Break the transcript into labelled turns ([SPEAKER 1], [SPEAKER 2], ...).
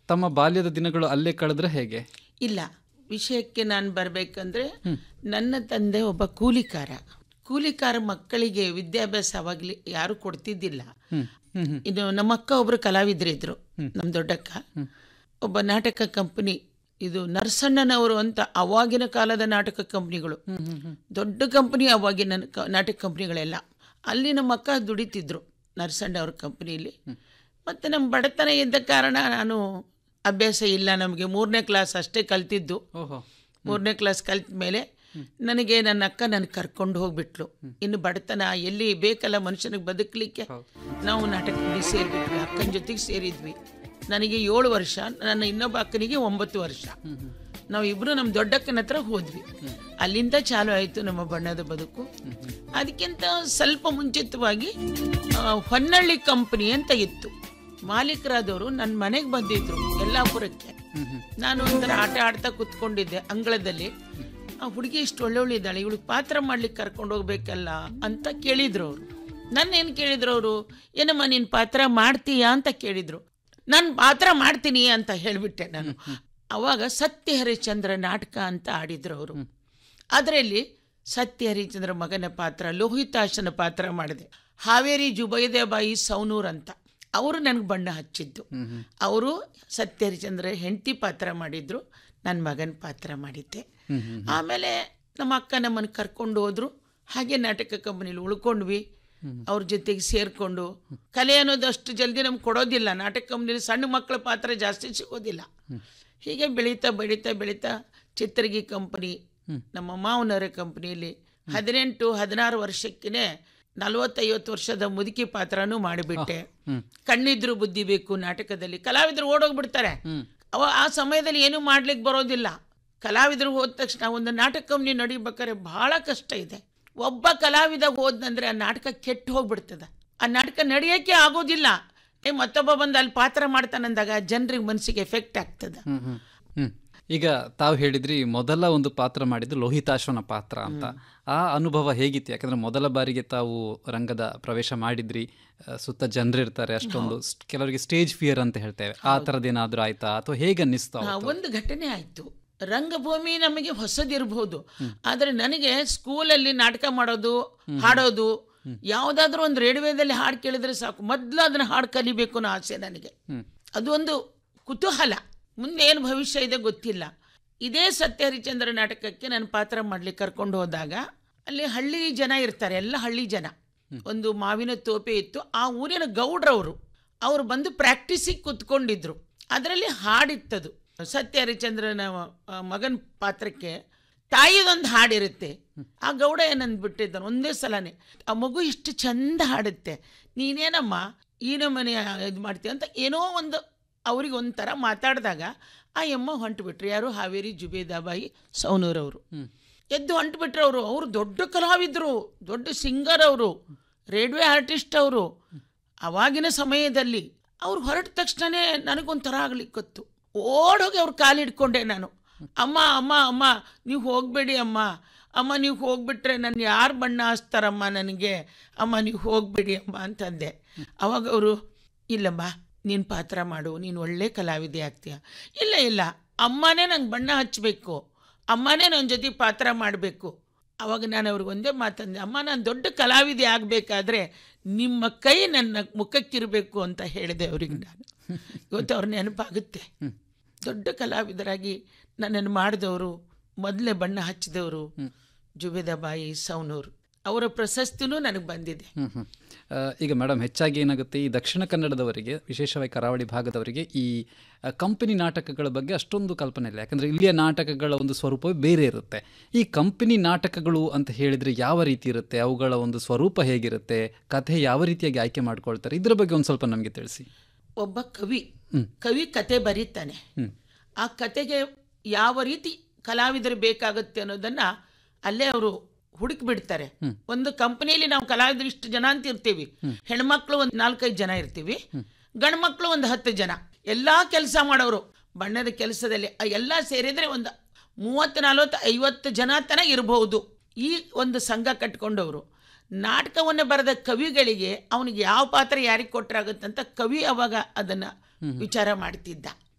[SPEAKER 1] ತಮ್ಮ ಬಾಲ್ಯದ ದಿನಗಳು ಅಲ್ಲೇ ಕಳೆದ್ರೆ ಹೇಗೆ
[SPEAKER 2] ಇಲ್ಲ ವಿಷಯಕ್ಕೆ ನಾನು ಬರಬೇಕಂದ್ರೆ ನನ್ನ ತಂದೆ ಒಬ್ಬ ಕೂಲಿಕಾರ ಕೂಲಿಕಾರ ಮಕ್ಕಳಿಗೆ ವಿದ್ಯಾಭ್ಯಾಸ ಅವಾಗಲಿ ಯಾರು ಕೊಡ್ತಿದ್ದಿಲ್ಲ ಇನ್ನು ನಮ್ಮ ಅಕ್ಕ ಒಬ್ರು ಕಲಾವಿದರಿದ್ರು ನಮ್ಮ ದೊಡ್ಡಕ್ಕ ಒಬ್ಬ ನಾಟಕ ಕಂಪನಿ ಇದು ನರಸಣ್ಣನವರು ಅಂತ ಅವಾಗಿನ ಕಾಲದ ನಾಟಕ ಕಂಪ್ನಿಗಳು ದೊಡ್ಡ ಕಂಪನಿ ಅವಾಗಿನ ಕ- ನಾಟಕ ಕಂಪ್ನಿಗಳೆಲ್ಲ ಅಲ್ಲಿ ನಮ್ಮ ಅಕ್ಕ ದುಡಿತಿದ್ರು ನರಸಣ್ಣ ಅವ್ರ ಕಂಪ್ನಿಯಲ್ಲಿ ಮತ್ತು ನಮ್ಮ ಬಡತನ ಇದ್ದ ಕಾರಣ ನಾನು ಅಭ್ಯಾಸ ಇಲ್ಲ ನಮಗೆ ಮೂರನೇ ಕ್ಲಾಸ್ ಅಷ್ಟೇ ಕಲ್ತಿದ್ದು
[SPEAKER 1] ಓಹೋ
[SPEAKER 2] ಮೂರನೇ ಕ್ಲಾಸ್ ಕಲ್ತ ಮೇಲೆ ನನಗೆ ನನ್ನ ಅಕ್ಕ ನನಗೆ ಕರ್ಕೊಂಡು ಹೋಗ್ಬಿಟ್ಲು ಇನ್ನು ಬಡತನ ಎಲ್ಲಿ ಬೇಕಲ್ಲ ಮನುಷ್ಯನಿಗೆ ಬದುಕಲಿಕ್ಕೆ ನಾವು ನಾಟಕದಲ್ಲಿ ಸೇರಿಬಿಟ್ವಿ ಅಕ್ಕನ ಜೊತೆಗೆ ಸೇರಿದ್ವಿ ನನಗೆ ಏಳು ವರ್ಷ ನನ್ನ ಇನ್ನೊಬ್ಬ ಅಕ್ಕನಿಗೆ ಒಂಬತ್ತು ವರ್ಷ ನಾವು ಇಬ್ರು ನಮ್ಮ ದೊಡ್ಡಕ್ಕನ ಹತ್ರ ಹೋದ್ವಿ ಅಲ್ಲಿಂದ ಚಾಲು ಆಯಿತು ನಮ್ಮ ಬಣ್ಣದ ಬದುಕು ಅದಕ್ಕಿಂತ ಸ್ವಲ್ಪ ಮುಂಚಿತವಾಗಿ ಆ, ಹೊನ್ನಳ್ಳಿ ಕಂಪನಿ ಅಂತ ಇತ್ತು ಮಾಲೀಕರಾದವರು ನನ್ನ ಮನೆಗೆ ಬಂದಿದ್ರು ಯಲ್ಲಾಪುರಕ್ಕೆ ನಾನು ಒಂಥರ ಆಟ ಆಡ್ತಾ ಕುತ್ಕೊಂಡಿದ್ದೆ ಅಂಗಳದಲ್ಲಿ ಆ ಹುಡುಗಿ ಇಷ್ಟು ಒಳ್ಳೆ ಇದ್ದಾಳೆ ಇವಳಿಗೆ ಪಾತ್ರ ಮಾಡ್ಲಿಕ್ಕೆ ಕರ್ಕೊಂಡು ಹೋಗ್ಬೇಕಲ್ಲ ಅಂತ ಕೇಳಿದ್ರು ಅವರು ನನ್ನ ಏನು ಕೇಳಿದ್ರು ಅವರು ಏನಮ್ಮ ನೀನು ಪಾತ್ರ ಮಾಡ್ತೀಯಾ ಅಂತ ಕೇಳಿದ್ರು ನಾನು ಪಾತ್ರ ಮಾಡ್ತೀನಿ ಅಂತ ಹೇಳಿಬಿಟ್ಟೆ ನಾನು ಅವಾಗ ಸತ್ಯ ಹರಿಶ್ಚಂದ್ರ ನಾಟಕ ಅಂತ ಆಡಿದ್ರು ಅವರು ಅದರಲ್ಲಿ ಸತ್ಯ ಹರಿಶ್ಚಂದ್ರ ಮಗನ ಪಾತ್ರ ಲೋಹಿತಾಶನ ಪಾತ್ರ ಮಾಡಿದೆ ಹಾವೇರಿ ಜುಬೈದೆಬಾಯಿ ಸೌನೂರ್ ಅಂತ ಅವರು ನನಗೆ ಬಣ್ಣ ಹಚ್ಚಿದ್ದು ಅವರು ಸತ್ಯ ಹರಿಶ್ಚಂದ್ರ ಹೆಂಡತಿ ಪಾತ್ರ ಮಾಡಿದ್ರು ನನ್ನ ಮಗನ ಪಾತ್ರ ಮಾಡಿದ್ದೆ ಆಮೇಲೆ ನಮ್ಮ ಅಕ್ಕ ನಮ್ಮನ್ನು ಕರ್ಕೊಂಡು ಹೋದ್ರು ಹಾಗೆ ನಾಟಕ ಕಂಪನಿಲಿ ಉಳ್ಕೊಂಡ್ವಿ ಅವ್ರ ಜೊತೆಗೆ ಸೇರಿಕೊಂಡು ಕಲೆ ಅನ್ನೋದು ಅಷ್ಟು ಜಲ್ದಿ ನಮ್ಗೆ ಕೊಡೋದಿಲ್ಲ ನಾಟಕ ಕಂಪ್ನಿಲಿ ಸಣ್ಣ ಮಕ್ಕಳ ಪಾತ್ರ ಜಾಸ್ತಿ ಸಿಗೋದಿಲ್ಲ ಹೀಗೆ ಬೆಳೀತಾ ಬೆಳೀತಾ ಬೆಳೀತಾ ಚಿತ್ರಗಿ ಕಂಪನಿ ನಮ್ಮ ಮಾವನವರ ಕಂಪನಿಯಲ್ಲಿ ಹದಿನೆಂಟು ಹದಿನಾರು ವರ್ಷಕ್ಕೇ ನಲವತ್ತೈವತ್ತು ವರ್ಷದ ಮುದುಕಿ ಪಾತ್ರನೂ ಮಾಡಿಬಿಟ್ಟೆ ಕಣ್ಣಿದ್ರು ಬುದ್ಧಿ ಬೇಕು ನಾಟಕದಲ್ಲಿ ಕಲಾವಿದರು ಓಡೋಗ್ಬಿಡ್ತಾರೆ ಅವ ಆ ಸಮಯದಲ್ಲಿ ಏನೂ ಮಾಡ್ಲಿಕ್ಕೆ ಬರೋದಿಲ್ಲ ಕಲಾವಿದರು ಹೋದ ತಕ್ಷಣ ಒಂದು ನಾಟಕ ಕಂಪ್ನಿ ನಡಿಬೇಕಾದ್ರೆ ಬಹಳ ಕಷ್ಟ ಇದೆ ಒಬ್ಬ ಕಲಾವಿದ ಹೋದ್ನಂದ್ರೆ ಆ ನಾಟಕ ಕೆಟ್ಟು ಹೋಗ್ಬಿಡ್ತದೆ ಆ ನಾಟಕ ನಡೆಯೋಕ್ಕೆ ಆಗೋದಿಲ್ಲ ಏ ಮತ್ತೊಬ್ಬ ಬಂದು ಅಲ್ಲಿ ಪಾತ್ರ ಮಾಡ್ತಾನಂದಾಗ ಜನರಿಗೆ ಮನಸ್ಸಿಗೆ ಎಫೆಕ್ಟ್ ಆಗ್ತದೆ
[SPEAKER 1] ಹ್ಮ್ ಹ್ಮ್ ಹ್ಮ್ ಈಗ ತಾವು ಹೇಳಿದ್ರಿ ಮೊದಲ ಒಂದು ಪಾತ್ರ ಮಾಡಿದ್ದು ಲೋಹಿತಾಶ್ವನ ಪಾತ್ರ ಅಂತ ಆ ಅನುಭವ ಹೇಗಿತ್ತು ಯಾಕಂದ್ರೆ ಮೊದಲ ಬಾರಿಗೆ ತಾವು ರಂಗದ ಪ್ರವೇಶ ಮಾಡಿದ್ರಿ ಆ, ಸುತ್ತ ಜನರಿರ್ತಾರೆ ಅಷ್ಟೊಂದು ಸ್ಟ್- ಕೆಲವರಿಗೆ ಸ್ಟೇಜ್ ಫಿಯರ್ ಅಂತ ಹೇಳ್ತೇವೆ ಆ ಥರದ್ದೇನಾದ್ರೂ ಆಯ್ತಾ ಅಥವಾ ಹೇಗೆ ಅನ್ನಿಸ್ತಾ
[SPEAKER 2] ಆ, ಒಂದು ಘಟನೆ ಆಯಿತು ರಂಗಭೂಮಿ ನಮಗೆ ಹೊಸದಿರಬಹುದು ಆದರೆ ನನಗೆ ಸ್ಕೂಲಲ್ಲಿ ನಾಟಕ ಮಾಡೋದು ಹಾಡೋದು ಯಾವುದಾದ್ರೂ ಒಂದು ರೇಡಿಯೋದಲ್ಲಿ ಹಾಡು ಕೇಳಿದ್ರೆ ಸಾಕು ಮೊದಲು ಅದನ್ನ ಹಾಡು ಕಲಿಬೇಕು ಅನ್ನೋ ಆಸೆ ನನಗೆ ಅದು ಒಂದು ಕುತೂಹಲ ಮುಂದೆ ಏನು ಭವಿಷ್ಯ ಇದೆ ಗೊತ್ತಿಲ್ಲ ಇದೇ ಸತ್ಯ ಹರಿಚಂದ್ರ ನಾಟಕಕ್ಕೆ ನಾನು ಪಾತ್ರ ಮಾಡ್ಲಿಕ್ಕೆ ಕರ್ಕೊಂಡು ಹೋದಾಗ ಅಲ್ಲಿ ಹಳ್ಳಿ ಜನ ಇರ್ತಾರೆ ಎಲ್ಲ ಹಳ್ಳಿ ಜನ ಒಂದು ಮಾವಿನ ತೋಪೆ ಇತ್ತು ಆ ಊರಿನ ಗೌಡ್ರವರು ಅವರು ಬಂದು ಪ್ರಾಕ್ಟೀಸಿಗೆ ಕುತ್ಕೊಂಡಿದ್ರು ಅದರಲ್ಲಿ ಹಾಡಿತ್ತದು ಸತ್ಯ ಹರಿಚಂದ್ರನ ಮಗನ ಪಾತ್ರಕ್ಕೆ ತಾಯಿದೊಂದು ಹಾಡಿರುತ್ತೆ ಆ ಗೌಡ ಏನಂದ್ಬಿಟ್ಟಿದ್ದಾನೆ ಒಂದೇ ಸಲನೇ ಆ ಮಗು ಇಷ್ಟು ಚಂದ ಹಾಡುತ್ತೆ ನೀನೇನಮ್ಮ ಈ ನಮ್ಮನೆ ಇದು ಮಾಡ್ತೀಯ ಅಂತ ಏನೋ ಒಂದು ಅವ್ರಿಗೆ ಒಂಥರ ಮಾತಾಡಿದಾಗ ಆ ಎಮ್ಮ ಹೊಂಟುಬಿಟ್ರು ಯಾರು ಹಾವೇರಿ ಜುಬೇದಾಬಾಯಿ ಸೌನೂರವರು ಎದ್ದು ಹೊಂಟುಬಿಟ್ರು ಅವರು ಅವರು ದೊಡ್ಡ ಕಲಾವಿದರು ದೊಡ್ಡ ಸಿಂಗರ್ ಅವರು ರೇಡಿಯೋ ಆರ್ಟಿಸ್ಟ್ ಅವರು ಅವಾಗಿನ ಸಮಯದಲ್ಲಿ ಅವ್ರು ಹೊರಟ ತಕ್ಷಣನೇ ನನಗೊಂಥರ ಆಗ್ಲಿಕ್ಕತ್ತು ಓಡೋಗಿ ಅವ್ರ ಕಾಲು ಹಿಡ್ಕೊಂಡೆ ನಾನು ಅಮ್ಮ ಅಮ್ಮ ಅಮ್ಮ ನೀವು ಹೋಗಬೇಡಿ ಅಮ್ಮ ಅಮ್ಮ ನೀವು ಹೋಗ್ಬಿಟ್ರೆ ನನ್ನ ಯಾರು ಬಣ್ಣ ಹಚ್ತಾರಮ್ಮ ನನಗೆ ಅಮ್ಮ ನೀವು ಹೋಗಬೇಡಿ ಅಮ್ಮ ಅಂತಂದೆ ಅವಾಗ ಅವರು ಇಲ್ಲಮ್ಮ ನೀನು ಪಾತ್ರ ಮಾಡು ನೀನು ಒಳ್ಳೆ ಕಲಾವಿದೆ ಆಗ್ತೀಯ ಇಲ್ಲ ಇಲ್ಲ ಅಮ್ಮನೇ ನಂಗೆ ಬಣ್ಣ ಹಚ್ಚಬೇಕು ಅಮ್ಮನೇ ನನ್ನ ಜೊತೆ ಪಾತ್ರ ಮಾಡಬೇಕು ಅವಾಗ ನಾನು ಅವ್ರಿಗೆ ಒಂದೇ ಮಾತಂದೆ ಅಮ್ಮ ನಾನು ದೊಡ್ಡ ಕಲಾವಿದೆ ಆಗಬೇಕಾದ್ರೆ ನಿಮ್ಮ ಕೈ ನನ್ನ ಮುಖಕ್ಕಿರಬೇಕು ಅಂತ ಹೇಳಿದೆ ಅವ್ರಿಗೆ ನಾನು ಇವತ್ತು ಅವ್ರ ನೆನಪಾಗುತ್ತೆ ದೊಡ್ಡ ಕಲಾವಿದರಾಗಿ ನನ್ನನ್ನು ಮಾಡಿದವರು ಮೊದಲೇ ಬಣ್ಣ ಹಚ್ಚಿದವರು ಜುಬೇದಾಬಾಯಿ ಸೌನೂರು ಅವರ ಪ್ರಶಸ್ತಿನೂ ನನಗೆ ಬಂದಿದೆ
[SPEAKER 1] ಹ್ಮ್ ಹ್ಮ್. ಆ, ಈಗ ಮೇಡಮ್ ಹೆಚ್ಚಾಗಿ ಏನಾಗುತ್ತೆ ಈ ದಕ್ಷಿಣ ಕನ್ನಡದವರಿಗೆ ವಿಶೇಷವಾಗಿ ಕರಾವಳಿ ಭಾಗದವರಿಗೆ ಈ ಆ, ಕಂಪನಿ ನಾಟಕಗಳ ಬಗ್ಗೆ ಅಷ್ಟೊಂದು ಕಲ್ಪನೆ ಇಲ್ಲ ಯಾಕಂದ್ರೆ ಇಲ್ಲಿಯ ನಾಟಕಗಳ ಒಂದು ಸ್ವರೂಪವೇ ಬೇರೆ ಇರುತ್ತೆ ಈ ಕಂಪನಿ ನಾಟಕಗಳು ಅಂತ ಹೇಳಿದ್ರೆ ಯಾವ ರೀತಿ ಇರುತ್ತೆ ಅವುಗಳ ಒಂದು ಸ್ವರೂಪ ಹೇಗಿರುತ್ತೆ ಕಥೆ ಯಾವ ರೀತಿಯಾಗಿ ಆಯ್ಕೆ ಮಾಡ್ಕೊಳ್ತಾರೆ ಇದ್ರ ಬಗ್ಗೆ ಒಂದು ಸ್ವಲ್ಪ ನಮಗೆ ತಿಳಿಸಿ
[SPEAKER 2] ಒಬ್ಬ ಕವಿ ಕವಿ ಕತೆ ಬರೀತಾನೆ ಆ ಕತೆಗೆ ಯಾವ ರೀತಿ ಕಲಾವಿದರು ಬೇಕಾಗುತ್ತೆ ಅನ್ನೋದನ್ನ ಅಲ್ಲೇ ಅವರು ಹುಡುಕಿ ಬಿಡ್ತಾರೆ ಒಂದು ಕಂಪನಿಯಲ್ಲಿ ನಾವು ಕಲಾವಿದರು ಇಷ್ಟು ಜನ ಅಂತ ಇರ್ತೀವಿ ಹೆಣ್ಮಕ್ಳು ಒಂದು ನಾಲ್ಕೈದು ಜನ ಇರ್ತೀವಿ ಗಂಡ್ಮಕ್ಳು ಒಂದು ಹತ್ತು ಜನ ಎಲ್ಲಾ ಕೆಲಸ ಮಾಡೋರು ಬಣ್ಣದ ಕೆಲಸದಲ್ಲಿ ಆ ಎಲ್ಲ ಸೇರಿದ್ರೆ ಒಂದು ಮೂವತ್ತು ನಲವತ್ತು ಐವತ್ತು ಜನ ತನ ಇರಬಹುದು ಈ ಒಂದು ಸಂಘ ಕಟ್ಕೊಂಡವರು ನಾಟಕವನ್ನು ಬರೆದ ಕವಿಗಳಿಗೆ ಅವನಿಗೆ ಯಾವ ಪಾತ್ರ ಯಾರಿಗೆ ಕೊಟ್ಟರಾಗುತ್ತಂತ ಕವಿ ಅವಾಗ ಅದನ್ನ ವಿಚಾರ ಮಾಡ್ತಿದ್ದ